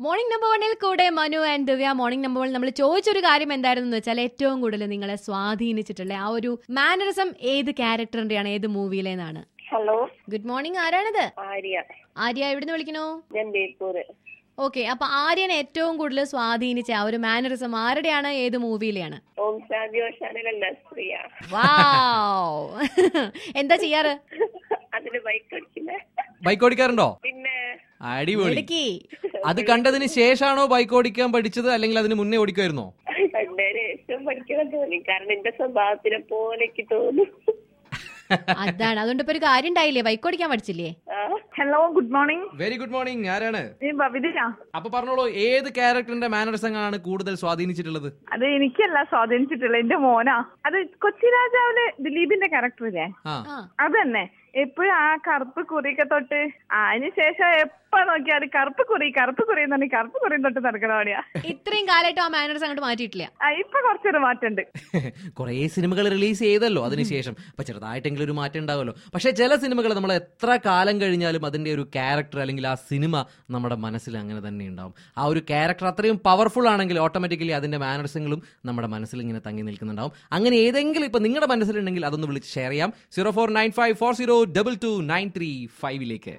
morning number വണ്ണിൽ കൂടെ Manu and Divya morning number one നമ്മൾ ചോദിച്ചൊരു കാര്യം എന്തായിരുന്നു എന്ന് വെച്ചാൽ ഏറ്റവും കൂടുതൽ നിങ്ങളെ സ്വാധീനിച്ചിട്ടുള്ള ആ ഒരു മാനറിസം ഏത് ക്യാരക്ടറിന്റെയാണ് ഏത് മൂവിയിലേന്നാണ് ഹലോ ഗുഡ് മോർണിംഗ് ആരാണിത് ആര്യ ആര്യ എവിടുന്ന് വിളിക്കണോ ഞാൻ ബേപ്പൂര് ഓക്കെ അപ്പൊ ആര്യനെ ഏറ്റവും കൂടുതൽ സ്വാധീനിച്ച ആ ഒരു മാനറിസം ആരുടെയാണ് ഏത് മൂവിയിലെയാണ് ഓം ശാന്തി ഓശാനല്ല സ്ത്രീയ വാവ് എന്താ ചെയ്യാറ് അതിന് ബൈക്ക് ഓടിക്കില്ലേ ബൈക്ക് ഓടിക്കാറുണ്ടോ പിന്നെ അടിപൊളി ഇടുക്കി അത് കണ്ടതിന് ശേഷാണോ ബൈക്ക് ഓടിക്കാൻ പഠിച്ചത് അല്ലെങ്കിൽ അതിന് മുന്നേ ഓടിക്കുമായിരുന്നോ കണ്ടതിന് ഏറ്റവും പഠിക്കണം തോന്നി കാരണം എന്റെ സ്വഭാവത്തിനെ പോലെ എനിക്ക് തോന്നി അതാണ് അതുകൊണ്ട് ഇപ്പൊ ഒരു കാര്യം ഉണ്ടായില്ലേ ബൈക്ക് ഓടിക്കാൻ പഠിച്ചില്ലേ ആ, hello good morning very good morning ആരാണ് ഞാൻ ബബിതയാ അപ്പൊ പറഞ്ഞോളൂ ഏത് ക്യാരക്ടറിന്റെ മാനറിസങ്ങളാണ് കൂടുതൽ സ്വാധീനിച്ചിട്ടുള്ളത് അത് എനിക്കല്ല സ്വാധീനിച്ചിട്ടുള്ള എന്റെ മോനാ അത് കൊച്ചി രാജാവിലെ ദിലീപിന്റെ ക്യാരക്ടർ ഇല്ലേ ആ ആ അത് തന്നെ എപ്പോഴും ആ കറുപ്പ് കുറിയൊക്കെ തൊട്ട് അതിന് ശേഷം എപ്പോ നോക്കിയാൽ കറുപ്പ് കുറി കറുപ്പ് കുറി എന്ന് പറഞ്ഞ് കറുപ്പ് കുറിയും തൊട്ട് നടക്കണ പണിയാ ഇത്രയും കാലമായിട്ടും ആ മാനറിസം അങ്ങോട്ട് മാറ്റിയിട്ടില്ല ആ, ഇപ്പൊ കുറച്ചൊരു മാറ്റമുണ്ട് കുറേ സിനിമകൾ റിലീസ് ചെയ്തല്ലോ അതിനുശേഷം അപ്പൊ ചെറുതായിട്ടെങ്കിലും ഒരു മാറ്റം ഉണ്ടാവുമല്ലോ പക്ഷെ ചില സിനിമകൾ നമ്മൾ എത്ര കാലം കഴിഞ്ഞാലും അതിന്റെ ഒരു ക്യാരക്ടർ അല്ലെങ്കിൽ ആ സിനിമ നമ്മുടെ മനസ്സിൽ അങ്ങനെ തന്നെ ഉണ്ടാവും ആ ഒരു ക്യാരക്ടർ അത്രയും പവർഫുൾ ആണെങ്കിൽ ഓട്ടോമാറ്റിക്കലി അതിന്റെ മാനർസങ്ങളും നമ്മുടെ മനസ്സിൽ ഇങ്ങനെ തങ്ങി നിൽക്കുന്നുണ്ടാവും അങ്ങനെ ഏതെങ്കിലും ഇപ്പൊ നിങ്ങളുടെ മനസ്സിലുണ്ടെങ്കിൽ അതൊന്ന് വിളിച്ച് ഷെയർ ചെയ്യാം zero four nine five four zero double two nine three ഫൈവിലേക്ക്